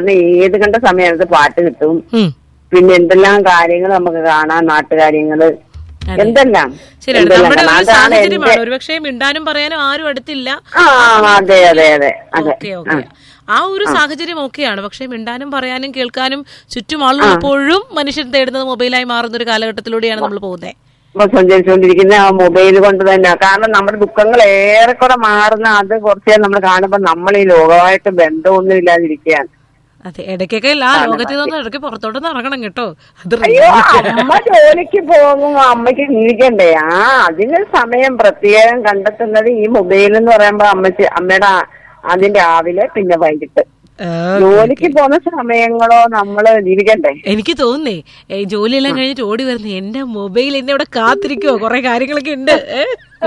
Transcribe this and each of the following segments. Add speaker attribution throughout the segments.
Speaker 1: കാരണം ഏത് കണ്ട സമയത്ത് പാട്ട് കിട്ടും
Speaker 2: ഉം.
Speaker 1: പിന്നെ എന്തെല്ലാം കാര്യങ്ങൾ നമുക്ക് കാണാം നാട്ടുകാര്യങ്ങള്
Speaker 2: അതെ.
Speaker 1: എന്തെല്ലാം
Speaker 2: ശരിയാണ്
Speaker 1: എന്തെല്ലാം
Speaker 2: നമ്മുടെ
Speaker 1: കാണാം.
Speaker 2: ഒരു
Speaker 1: അതാണ്
Speaker 2: സാഹചര്യമാണ്
Speaker 1: എന്റെ
Speaker 2: ഒരുപക്ഷെ മിണ്ടാനും പറയാനും ആരും അടുത്തില്ല
Speaker 1: ആ അതെ അതെ അതെ അതെ
Speaker 2: ഓക്കെ ഓക്കെ ആ ഒരു സാഹചര്യം ഓക്കെയാണ് പക്ഷെ മിണ്ടാനും പറയാനും കേൾക്കാനും ചുറ്റും ആളുള്ളപ്പോഴും മനുഷ്യൻ തേടുന്നത് മൊബൈലായി മാറുന്ന ഒരു കാലഘട്ടത്തിലൂടെയാണ് നമ്മൾ പോകുന്നത്
Speaker 1: ഇപ്പൊ സഞ്ചരിച്ചുകൊണ്ടിരിക്കുന്ന ആ മൊബൈൽ കൊണ്ട് തന്നെ കാരണം നമ്മുടെ ദുഃഖങ്ങൾ ഏറെക്കുറെ മാറുന്ന അത് കുറച്ച് നമ്മൾ കാണുമ്പോ നമ്മൾ ഈ ലോകമായിട്ട് ബന്ധമൊന്നും ഇല്ലാതിരിക്കുകയാണ്
Speaker 2: അതെ ഇടയ്ക്കൊക്കെ ആ ലോകത്തിൽ നിന്ന് ഇടയ്ക്ക് പുറത്തോട്ടൊന്ന് ഇറങ്ങണം കേട്ടോ അത്
Speaker 1: അയ്യോ അമ്മ ജോലിക്ക് പോകും അമ്മയ്ക്ക് ജീവിക്കണ്ടേ ആ അതിന് സമയം പ്രത്യേകം കണ്ടെത്തുന്നത് ഈ മൊബൈൽ എന്ന് പറയുമ്പോ അമ്മച്ച് അമ്മയുടെ ആ- ആദ്യം രാവിലെ പിന്നെ വൈകിട്ട്
Speaker 2: ആ,
Speaker 1: ജോലിക്ക് പോകുന്ന സമയങ്ങളോ നമ്മള് ജീവിക്കണ്ടേ
Speaker 2: എനിക്ക് തോന്നുന്നേ ഏ, ജോലിയെല്ലാം കഴിഞ്ഞിട്ട് ഓടി വരുന്നേ എന്റെ മൊബൈൽ എന്നെ ഇവിടെ കാത്തിരിക്കുവോ കുറെ കാര്യങ്ങളൊക്കെ ഉണ്ട് ഏ?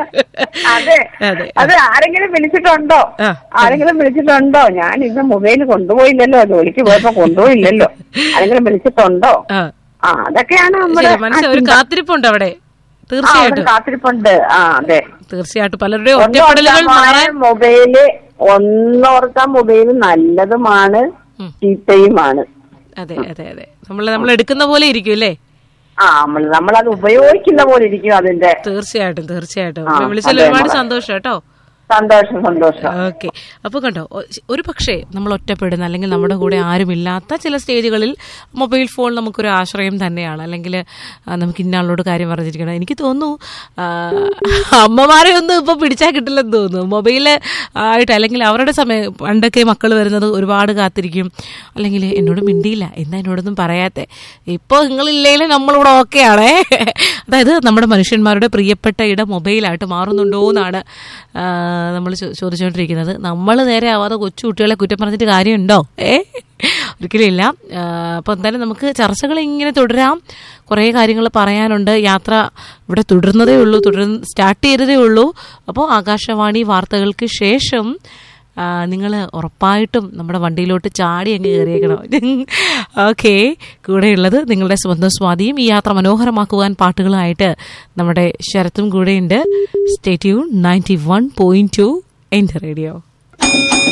Speaker 1: അതെ
Speaker 2: അതെ
Speaker 1: അത് ആരെങ്കിലും വിളിച്ചിട്ടുണ്ടോ
Speaker 2: ആ.
Speaker 1: ആരെങ്കിലും വിളിച്ചിട്ടുണ്ടോ ഞാൻ ഇന്ന് മൊബൈൽ കൊണ്ടുപോയില്ലല്ലോ ജോലിക്ക് പോയപ്പോ കൊണ്ടുപോയില്ലല്ലോ ആരെങ്കിലും വിളിച്ചിട്ടുണ്ടോ
Speaker 2: ആ
Speaker 1: ആ അതൊക്കെയാണ് നമ്മുടെ
Speaker 2: ശരി മനസ്സിലായി ഒരു കാത്തിരിപ്പുണ്ട് അവിടെ
Speaker 1: ആ, അവിടെ
Speaker 2: തീർച്ചയായിട്ടും
Speaker 1: കാത്തിരിപ്പുണ്ട് ആ അതെ
Speaker 2: തീർച്ചയായിട്ടും പലരുടെയും ഒറ്റപ്പെടലുകൾ മാറാൻ
Speaker 1: മൊബൈല് ഒന്നോർത്താൻ മൊബൈൽ നല്ലതുമാണ്
Speaker 2: ഉം.
Speaker 1: ചീത്തയുമാണ്
Speaker 2: അതെ അതെ അതെ നമ്മൾ നമ്മൾ എടുക്കുന്ന പോലെ ഇരിക്കും അല്ലേ
Speaker 1: ആ നമ്മൾ നമ്മളത് ഉപയോഗിക്കുന്ന പോലെ ഇരിക്കും അതിന്റെ
Speaker 2: തീർച്ചയായിട്ടും തീർച്ചയായിട്ടും
Speaker 1: ആ,
Speaker 2: വിളിച്ചതിൽ
Speaker 1: അതെ,
Speaker 2: ഒരുപാട്
Speaker 1: മോളെ.
Speaker 2: സന്തോഷം കേട്ടോ
Speaker 1: സന്തോഷം സന്തോഷം
Speaker 2: ഓക്കെ അപ്പോൾ കണ്ടോ ഒ- ഒരു പക്ഷേ നമ്മൾ ഒറ്റപ്പെടുന്ന അല്ലെങ്കിൽ നമ്മുടെ കൂടെ ആരുമില്ലാത്ത ചില സ്റ്റേജുകളിൽ മൊബൈൽ ഫോൺ നമുക്കൊരു ആശ്രയം തന്നെയാണ് അല്ലെങ്കിൽ ആ, നമുക്ക് ഇന്നയാളോട് കാര്യം പറഞ്ഞിരിക്കണം എനിക്ക് തോന്നുന്നു ആ, അമ്മമാരെ ഒന്നും ഇപ്പോൾ പിടിച്ചാൽ കിട്ടില്ലെന്ന് തോന്നുന്നു മൊബൈൽ ആയിട്ട് അല്ലെങ്കിൽ അവരുടെ സമയം പണ്ടൊക്കെ മക്കൾ വരുന്നത് ഒരുപാട് കാത്തിരിക്കും അല്ലെങ്കിൽ എന്നോട് മിണ്ടിയില്ല എന്താ എന്നോടൊന്നും പറയാത്തെ ഇപ്പോൾ നിങ്ങളില്ലെങ്കിലും നമ്മളിവിടെ ഓക്കെ ആണേ അതായത് നമ്മുടെ മനുഷ്യന്മാരുടെ പ്രിയപ്പെട്ട ഇടം മൊബൈലായിട്ട് മാറുന്നുണ്ടോ എന്നാണ് നമ്മൾ ചോദിച്ചുകൊണ്ടിരിക്കുന്നത് നമ്മൾ നേരെ ആവാതെ കൊച്ചു കുട്ടികളെ കുറ്റം പറഞ്ഞിട്ട് കാര്യമുണ്ടോ ഏ ഒരിക്കലും ഇല്ല അപ്പോൾ എന്തായാലും നമുക്ക് ചർച്ചകൾ ഇങ്ങനെ തുടരാം കുറേ കാര്യങ്ങൾ പറയാനുണ്ട് യാത്ര ഇവിടെ തുടരുന്നതേ ഉള്ളൂ തുടർന്ന് സ്റ്റാർട്ട് ചെയ്തതേ ഉള്ളൂ അപ്പോൾ ആകാശവാണി വാർത്തകൾക്ക് ശേഷം നിങ്ങൾ ഉറപ്പായിട്ടും നമ്മുടെ വണ്ടിയിലോട്ട് ചാടി അങ്ങ് കയറിയേക്കണം ഓക്കെ കൂടെയുള്ളത് നിങ്ങളുടെ സ്വന്തം സ്വാതിയും ഈ യാത്ര മനോഹരമാക്കുവാൻ പാട്ടുകളായിട്ട് നമ്മുടെ ശരത്തും കൂടെയുണ്ട് stay tuned ninety one point two എൻ്റെ റേഡിയോ